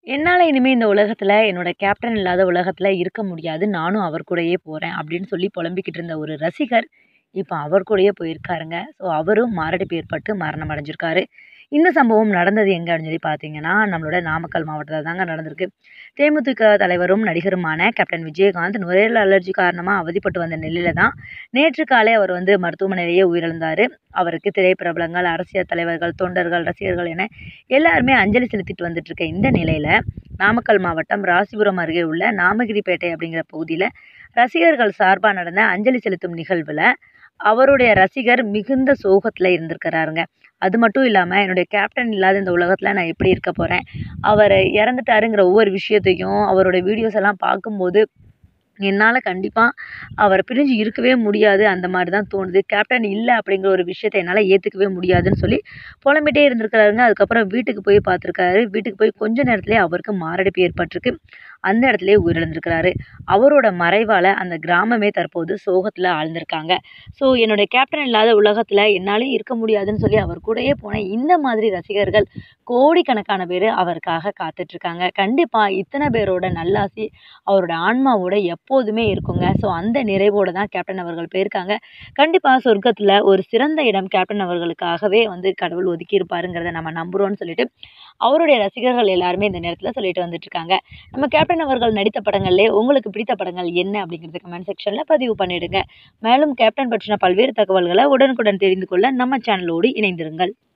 என்னால இனிமே இந்த உலகத்துல என்னோட கேப்டன் இல்லாத உலகத்துல இருக்க முடியாது. நானும் அவர் கூடயே போறேன் அப்படின்னு சொல்லி புலம்பிக்கிட்டு இருந்த ஒரு ரசிகர், இப்ப அவர் கூடயே போயிருக்காருங்க. ஸோ அவரும் மாரடைப்பு ஏற்பட்டு மரணம் அடைஞ்சிருக்காரு. இந்த சம்பவம் நடந்தது எங்க அப்படின்னு சொல்லி பார்த்தீங்கன்னா, நம்மளோட நாமக்கல் மாவட்டத்தில தாங்க நடந்திருக்கு. தேமுதிக தலைவரும், நடிகருமான கேப்டன் விஜயகாந்த் நுரையீரல் அலர்ஜி காரணமா அவதிப்பட்டு வந்த நிலையில தான், நேற்று காலை அவர் வந்து மருத்துவமனையிலேயே உயிரிழந்தாரு. அவருக்கு திரைப்பிரபலங்கள், அரசியல் தலைவர்கள், தொண்டர்கள், ரசிகர்கள் என எல்லாருமே அஞ்சலி செலுத்திட்டு வந்துட்டு இருக்க இந்த நிலையில, நாமக்கல் மாவட்டம் ராசிபுரம் அருகே உள்ள நாமகிரிப்பேட்டை அப்படிங்கிற பகுதியில ரசிகர்கள் சார்பா நடந்த அஞ்சலி செலுத்தும் நிகழ்வுல, அவருடைய ரசிகர் மிகுந்த சோகத்துல இருந்திருக்கிறாருங்க. அது மட்டும் இல்லாம, என்னுடைய கேப்டன் இல்லாத இந்த உலகத்துல நான் எப்படி இருக்க போறேன்? அவரு இறந்துட்டாருங்கிற ஒவ்வொரு விஷயத்தையும், அவரோட வீடியோஸ் எல்லாம் பார்க்கும்போது, என்னால கண்டிப்பா அவர பிரிஞ்சு இருக்கவே முடியாது. அந்த மாரி தான் தோணுது. கேப்டன் இல்ல அப்படிங்கிற ஒரு விஷயத்த என்னால ஏத்துக்கவே முடியாதுன்னு சொல்லி புலம்பிட்டே இருந்திருக்காருங்க. அதுக்கப்புறம் வீட்டுக்கு போய் பார்த்துருக்காரு. வீட்டுக்கு போய் கொஞ்ச நேரத்திலேயே அவருக்கு மாரடைப்பு ஏற்பட்டிருக்கு. அந்த இடத்திலேயே உயிரிழந்திருக்கிறாரு. அவரோட மறைவால அந்த கிராமமே தற்போது சோகத்துல ஆழ்ந்திருக்காங்க. ஸோ என்னுடைய கேப்டன் இல்லாத உலகத்துல என்னாலயும் இருக்க முடியாதுன்னு சொல்லி அவர் கூடயே போன இந்த மாதிரி ரசிகர்கள் கோடிக்கணக்கான பேரு அவருக்காக காத்துட்டு இருக்காங்க. கண்டிப்பா இத்தன பேரோட நல்லாசி அவரோட ஆன்மாவோட எப்போதுமே இருக்குங்க. ஸோ அந்த நிறைவோட தான் கேப்டன் அவர்கள் போயிருக்காங்க. கண்டிப்பா சொர்க்கத்துல ஒரு சிறந்த இடம் கேப்டன் அவர்களுக்காகவே வந்து கடவுள் ஒதுக்கியிருப்பாருங்கிறத நம்ம நம்புறோம்னு சொல்லிட்டு, அவருடைய ரசிகர்கள் எல்லாருமே இந்த நேரத்துல சொல்லிட்டு வந்துட்டு இருக்காங்க. நம்ம கேப்டன் அவர்கள் நடித்த படங்கள்லயே உங்களுக்கு பிடித்த படங்கள் என்ன அப்படிங்கிறத கமெண்ட் செக்ஷன்ல பதிவு பண்ணிடுங்க. மேலும் கேப்டன் பற்றின பல்வேறு தகவல்கள உடனுக்குடன் தெரிந்து கொள்ள நம்ம சேனலோடு இணைந்திருங்கள்.